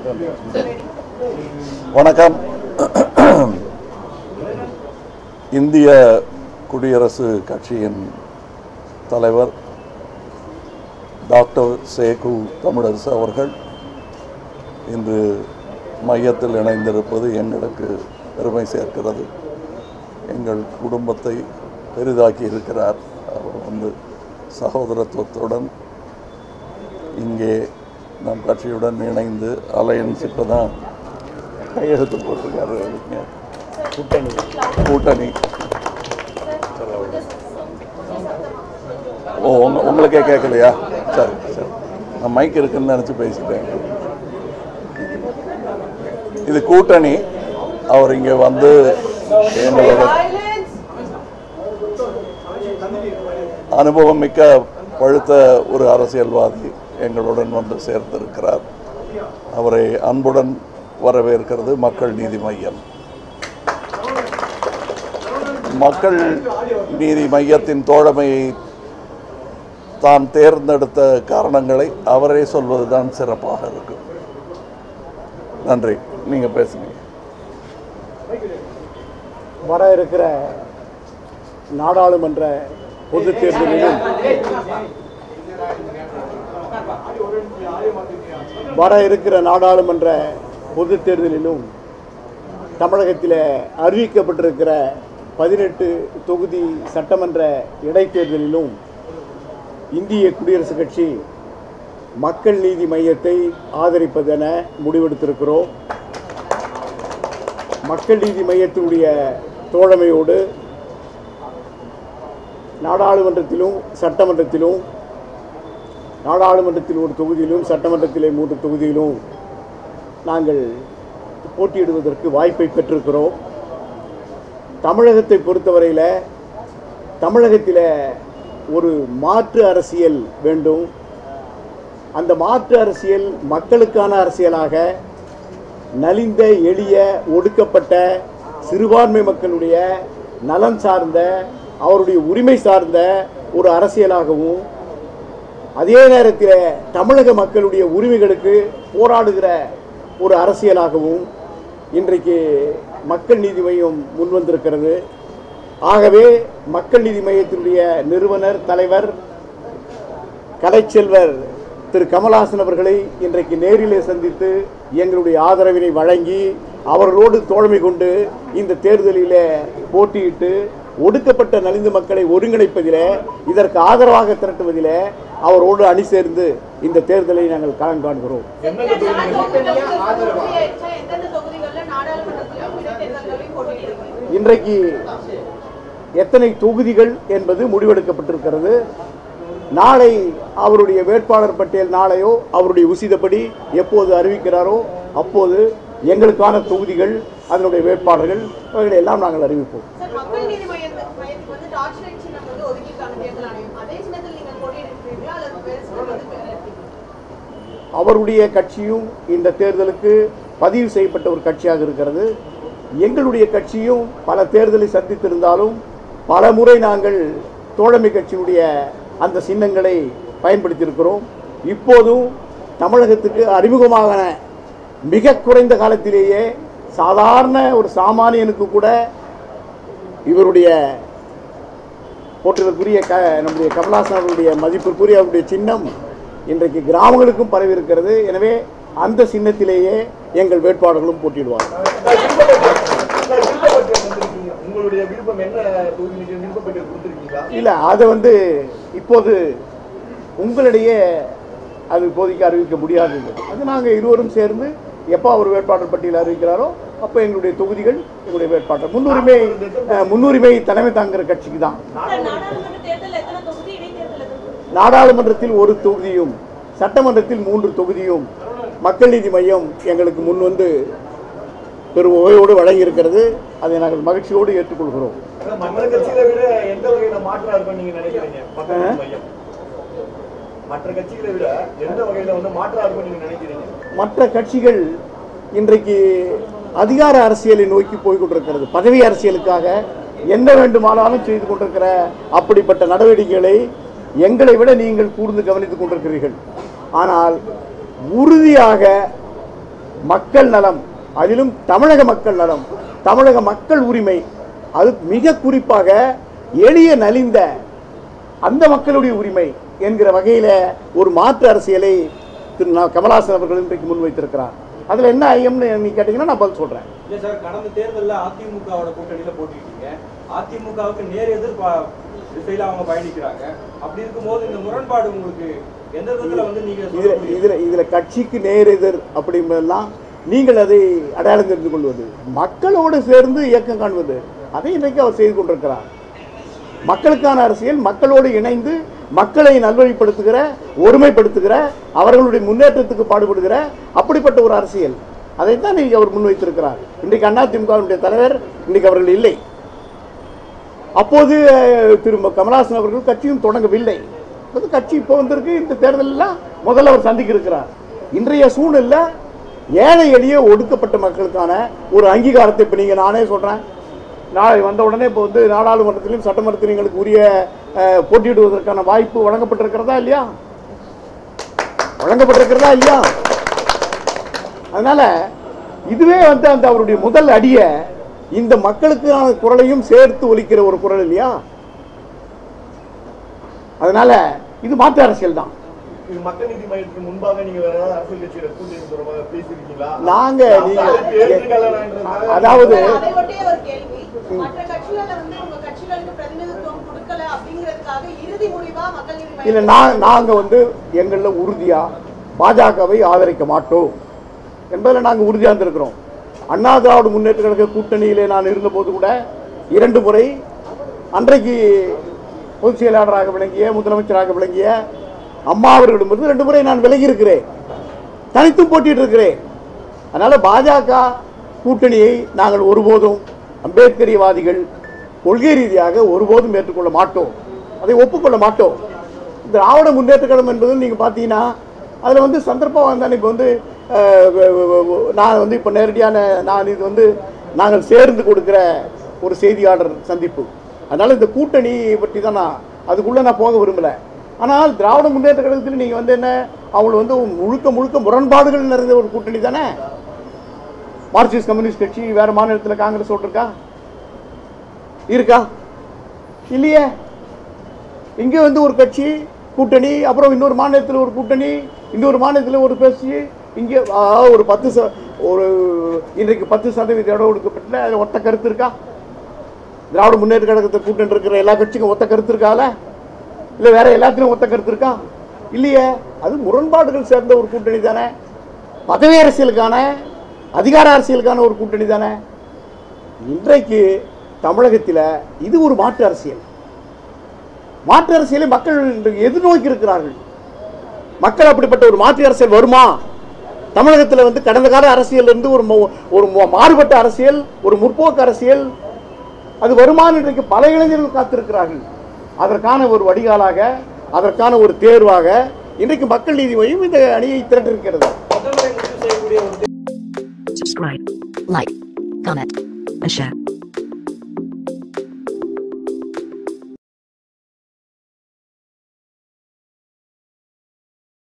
வணக்கம் இந்திய குடியரசு கட்சியின் தலைவர் டாக்டர் சேகு தமிழரசு அவர்கள் இன்று மையத்தில் இணைந்திருப்பது எங்களுக்கு பெருமை சேர்க்கிறது எங்கள் குடும்பத்தை பெரிதாக்கி இருக்கிறார் அவர் வந்து சகோதரத்துவத்துடன் இங்கே நம் கட்சியுடன் இணைந்து அலையன்ஸ் இப்போ தான் கையெழுத்து போட்டிருக்காரு அதுங்க. கூட்டணி கூட்டணி ஓ உங்க உங்களுக்கே கேட்கலையா சரி சரி நான் மைக் இருக்குன்னு நினச்சி பேசிட்டேன் இது கூட்டணி அவர் இங்கே வந்து எங்களோட அனுபவம் மிக்க பழுத்த ஒரு அரசியல்வாதி எங்களுடன் வந்து சேர்ந்திருக்கிறார் அவரை அன்புடன் வரவேற்கிறது மக்கள் நீதி மையம் மக்கள் நீதி மையத்தின் தோழமையை தான் தேர்ந்தெடுத்த காரணங்களை அவரே சொல்வதுதான் சிறப்பாக இருக்கும் நன்றி நீங்க பேசுங்க வர இருக்கிற நாடாளுமன்ற பொதுத் தேர்தலிலும் வர இருக்கிற நாடாளுமன்ற பொதுத் தேர்தலிலும் தமிழகத்தில் அறிவிக்கப்பட்டிருக்கிற பதினெட்டு தொகுதி சட்டமன்ற இடைத்தேர்தலிலும் இந்திய குடியரசுக் கட்சி மக்கள் நீதி மையத்தை ஆதரிப்பதென முடிவெடுத்திருக்கிறோம் மக்கள் நீதி மையத்தினுடைய தோழமையோடு நாடாளுமன்றத்திலும் சட்டமன்றத்திலும் நாடாளுமன்றத்தில் ஒரு தொகுதியிலும் சட்டமன்றத்திலே மூன்று தொகுதியிலும் நாங்கள் போட்டியிடுவதற்கு வாய்ப்பை பெற்றிருக்கிறோம் தமிழகத்தை பொறுத்தவரையில் தமிழகத்தில் ஒரு மாற்று அரசியல் வேண்டும் அந்த மாற்று அரசியல் மக்களுக்கான அரசியலாக நலிந்த எளிய ஒடுக்கப்பட்ட சிறுபான்மை மக்களுடைய நலன் சார்ந்த அவருடைய உரிமை சார்ந்த ஒரு அரசியலாகவும் அதே நேரத்தில் தமிழக மக்களுடைய உரிமைகளுக்கு போராடுகிற ஒரு அரசியலாகவும் இன்றைக்கு மக்கள் நீதி மையம் முன்வந்திருக்கிறது ஆகவே மக்கள் நீதி மையத்தினுடைய நிறுவனர் தலைவர் கலைச்செல்வர் திரு கமல்ஹாசன் அவர்களை இன்றைக்கு நேரிலே சந்தித்து எங்களுடைய ஆதரவினை வழங்கி அவர்களோடு தோழமை கொண்டு இந்த தேர்தலிலே போட்டியிட்டு ஒடுக்கப்பட்ட நலிந்து மக்களை ஒருங்கிணைப்பதிலே இதற்கு ஆதரவாக திரட்டுவதிலே அவரோடு அணி சேர்ந்து இந்த தேர்தலை நாங்கள் களம் காண்கிறோம் எந்தெந்த தொகுதிகளில் நாடாளுமன்றத்திலும் இடைத்தேர்தல்களையும் போட்டியிடுறீங்க இன்றைக்கு எத்தனை தொகுதிகள் என்பது முடிவெடுக்கப்பட்டிருக்கிறது நாளை அவருடைய வேட்பாளர் பட்டியல் நாளையோ அவருடைய உசிதப்படி எப்போது அறிவிக்கிறாரோ அப்போது எங்களுக்கான தொகுதிகள் அதனுடைய வேட்பாளர்கள் இவைகளை எல்லாம் நாங்கள் அறிவிப்போம் சார் மக்கள் நீதி மையத்து மையத்துக்கு வந்து டார்ச் லைட் சின்னம் வந்து ஒதுக்கியிருக்காங்க தேர்தல் ஆணையம் அதே சின்னத்தில் நீங்கள் போட்டியிடுறீங்களா அல்லது வேறு சின்னம் வந்து வேற இருக்கீங்களா அவருடைய கட்சியும் இந்த தேர்தலுக்கு பதிவு செய்யப்பட்ட ஒரு கட்சியாக இருக்கிறது எங்களுடைய கட்சியும் பல தேர்தலை சந்தித்திருந்தாலும் பல முறை நாங்கள் தோழமை கட்சியினுடைய அந்த சின்னங்களை பயன்படுத்தியிருக்கிறோம் இப்போதும் தமிழகத்துக்கு அறிமுகமான மிக குறைந்த காலத்திலேயே சாதாரண ஒரு சாமானியனுக்கு கூட இவருடைய போற்றுதற்குரிய க நம்முடைய கமலாசன் அவருடைய மதிப்பிற்குரிய அவருடைய சின்னம் இன்றைக்கு கிராமங்களுக்கும் பரவி இருக்கிறது எனவே அந்த சின்னத்திலேயே எங்கள் வேட்பாளர்களும் போட்டியிடுவார்கள் உங்களுடைய விருப்பம் என்ன தொகுதி நீங்க விருப்பப்பட்டு கொடுத்துருக்கீங்களா இல்லை அதை வந்து இப்போது உங்களிடையே அது இப்போதைக்கு அறிவிக்க முடியாது அது நாங்கள் இருவரும் சேர்ந்து எப்போ அவர் வேட்பாளர் பட்டியல் அறிவிக்கிறாரோ அப்போ எங்களுடைய தொகுதிகள் எங்களுடைய வேட்பாளர் முன்னுரிமை அஹ், முன்னுரிமை தலைமை தாங்குகிற கட்சிக்கு தான் சார் நாடாளுமன்ற தேர்தல் எத்தனை தொகுதி இடைத்தேர்தல் எத்தனை தொகுதி? நாடாளுமன்றத்தில் ஒரு தொகுதியும் சட்டமன்றத்தில் மூன்று தொகுதியும் மக்கள் நீதி மையம் எங்களுக்கு முன் வந்து பெரும் ஓயோடு வழங்கியிருக்கிறது அதை நாங்கள் மகிழ்ச்சியோடு ஏற்றுக்கொள்கிறோம் ஆனா மற்ற கட்சிகளை விட எந்த வகையில மாற்றா இருக்கும் நீங்க நினைக்கிறீங்க மக்கள் நீதி மையம் மற்ற கட்சிகளை விட எந்த வகையில வந்து மாற்றா இருக்கும் நீங்க நினைக்கிறீங்க மற்ற கட்சிகள் இன்றைக்கு அதிகார அரசியலை நோக்கி போய் கொண்டிருக்கிறது பதவி அரசியலுக்காக என்ன வேண்டுமானாலும் செய்து கொண்டிருக்கிற அப்படிப்பட்ட நடவடிக்கைகளை எங்களை விட நீங்கள் கூர்ந்து கவனித்துக் கொண்டிருக்கிறீர்கள் ஆனால் உறுதியாக மக்கள் நலம் அதிலும் தமிழக மக்கள் நலம் தமிழக மக்கள் உரிமை அது மிக குறிப்பாக எளிய நலிந்த அந்த மக்களுடைய உரிமை என்கிற வகையில ஒரு மாற்று அரசியலை திரு நா- கமலஹாசன் அவர்கள் இன்றைக்கு முன்வைத்திருக்கிறார் அதுல என்ன ஐயம்னு நீ கேட்டீங்கன்னா நான் பதில் சொல்றேன் இல்ல சார் கடந்த தேர்தல்ல அதிமுகவோட கூட்டணியில போட்டிட்டீங்க அதிமுகவுக்கு நேர் எதிர் ப- திசையில அவங்க பயணிக்கிறாங்க அப்படி இருக்கும்போது இந்த முரண்பாடு உங்களுக்கு எந்த விதத்துல வந்து நீங்க சொல்ல இதுல முடியும்? இதுல இதுல கட்சிக்கு நேர் எதிர் அப்படின்றதெல்லாம் நீங்கள் அதை அடையாளம் தெரிந்து கொள்வது மக்களோடு சேர்ந்து இயக்கம் காண்பது அதை இன்றைக்கு அவர் செய்து கொண்டிருக்கிறார் மக்களுக்கான அரசியல் மக்களோடு இணைந்து மக்களை நல்வழிப்படுத்துகிற ஒருமைப்படுத்துகிற அவர்களுடைய முன்னேற்றத்துக்கு பாடுபடுகிற அப்படிப்பட்ட ஒரு அரசியல் அதைத்தான் இன்னைக்கு அவர் முன்வைத்திருக்கிறார் இன்றைக்கு அதிமுகவினுடைய தலைவர் இன்றைக்கு அவர்கள் இல்லை அப்போது அஹ், திரு ம- கமலஹாசன் அவர்கள் கட்சியும் தொடங்கவில்லை இப்போது கட்சி இப்போ வந்திருக்கு இந்த தேர்தலெல்லாம் முதல்ல அவர் சந்திக்க இருக்கிறார் இன்றைய சூழ்நிலை ஏழை எளிய ஒடுக்கப்பட்ட மக்களுக்கான ஒரு அங்கீகாரத்தை இப்போ நீங்கள் நானே சொல்கிறேன் நாளை வந்த உடனே இப்போ வந்து நாடாளுமன்றத்திலும் சட்டமன்றத்திலும் எங்களுக்கு உரிய அஹ், போட்டியிடுவதற்கான வாய்ப்பு வழங்கப்பட்டிருக்கிறதா இல்லையா வழங்கப்பட்டிருக்கிறதா இல்லையா அதனால இதுவே வந்து அந்த அவருடைய முதல் அடிய இந்த மக்களுக்கான குரலையும் சேர்த்து ஒலிக்கிற ஒரு குரல் இல்லையா அதனால இது மாற்று அரசியல் தான் இது மக்கள் நீதி மையத்துக்கு முன்பாக நீங்க வேற ஏதாவது அரசியல் கட்சியில கூட்டணி தொடர்பாக பேசியிருக்கீங்களா நாங்க நீங்க ஏற்றுக்கலன்றதுனால அதாவது அதை ஒட்டிய ஒரு கேள்வி மற்ற கட்சிகள்ல வந்து உங்க கட்சிகளுக்கு பிரதிநிதித்துவம் கொடுக்கல அப்படிங்கிறதுக்காக இறுதி முடிவா மக்கள் நீதி இல்ல மையம் நான் நாங்க வந்து எங்களில் உறுதியா பாஜகவை ஆதரிக்க மாட்டோம் என்பதில் நாங்கள் உறுதியாக இருந்திருக்கிறோம் அண்ணா திராவிட முன்னேற்ற கழக கூட்டணியிலே நான் இருந்தபோது கூட இரண்டு முறை அன்றைக்கு பொதுச் செயலாளராக விளங்கிய முதலமைச்சராக விளங்கிய அம்மா அவர்களிடமிருந்து ரெண்டு முறை நான் விலகி இருக்கிறேன் தனித்தும் போட்டிட்டு இருக்கிறேன் அதனால பாஜக கூட்டணியை நாங்கள் ஒருபோதும் அம்பேத்கரியவாதிகள் கொள்கை ரீதியாக ஒருபோதும் ஏற்றுக்கொள்ள மாட்டோம் அதை ஒப்புக்கொள்ள மாட்டோம் திராவிட முன்னேற்ற கழகம் என்பது நீங்கள் பார்த்தீங்கன்னா அதில் வந்து சந்தர்ப்பம் வந்தால் இப்போ வந்து அஹ், வ- வ- வ- நான் வந்து இப்போ நேரடியான நான் இது வந்து நாங்கள் சேர்ந்து கொடுக்குற ஒரு செய்தியாளர் சந்திப்பு அதனால் இந்த கூட்டணி பற்றி தான் நான் அதுக்குள்ளே நான் போக விரும்பலை ஆனால் திராவிட முன்னேற்ற கழகத்தில் நீங்கள் வந்து என்ன அவங்க வந்து முழுக்க முழுக்க முரண்பாடுகள் நிறைந்த ஒரு கூட்டணி தானே மார்க்சிஸ்ட் கம்யூனிஸ்ட் கட்சி வேற மாநிலத்தில் காங்கிரஸ் இருக்கா இருக்கா இல்லையே இங்கே வந்து ஒரு கட்சி கூட்டணி அப்புறம் இன்னொரு மாநிலத்தில் ஒரு கூட்டணி இன்னொரு மாநிலத்தில் ஒரு கட்சி இங்கே ஆ, ஒரு பத்து ச ஒரு இன்றைக்கு பத்து சதவீத இடம் ஒடுக்கப்பட்ட அதில் ஒத்த கருத்து இருக்கா திராவிட முன்னேற்ற கழகத்தை கூட்டணி இருக்கிற எல்லா கட்சிக்கும் ஒத்த கருத்து இருக்கால இல்லை வேற எல்லாத்துலையும் ஒத்த கருத்து இருக்கா இல்லையே அது முரண்பாடுகள் சேர்ந்த ஒரு கூட்டணி தானே பதவி அரசியலுக்கான அதிகார அரசியலுக்கான ஒரு கூட்டணி தானே இன்றைக்கு தமிழகத்தில் இது ஒரு மாற்று அரசியல் மாற்று அரசியலை மக்கள் இன்றைக்கு எதிர்நோக்கி இருக்கிறார்கள் மக்கள் அப்படிப்பட்ட ஒரு மாற்று அரசியல் வருமா தமிழகத்தில் வந்து கடந்த கால அரசியல் இருந்து ஒரு மு- ஒரு மு- மாறுபட்ட அரசியல் ஒரு முற்போக்கு அரசியல் அது வருமானம் இன்றைக்கு பல இளைஞர்கள் காத்திருக்கிறார்கள் அதற்கான ஒரு வடிகாலாக அதற்கான ஒரு தேர்வாக இன்றைக்கு மக்கள் நீதி மையம் இந்த அணியை திரட்டிருக்கிறது முதல்முறை முடிவு செய்யக்கூடிய ஒரு subscribe, like, comment, and share.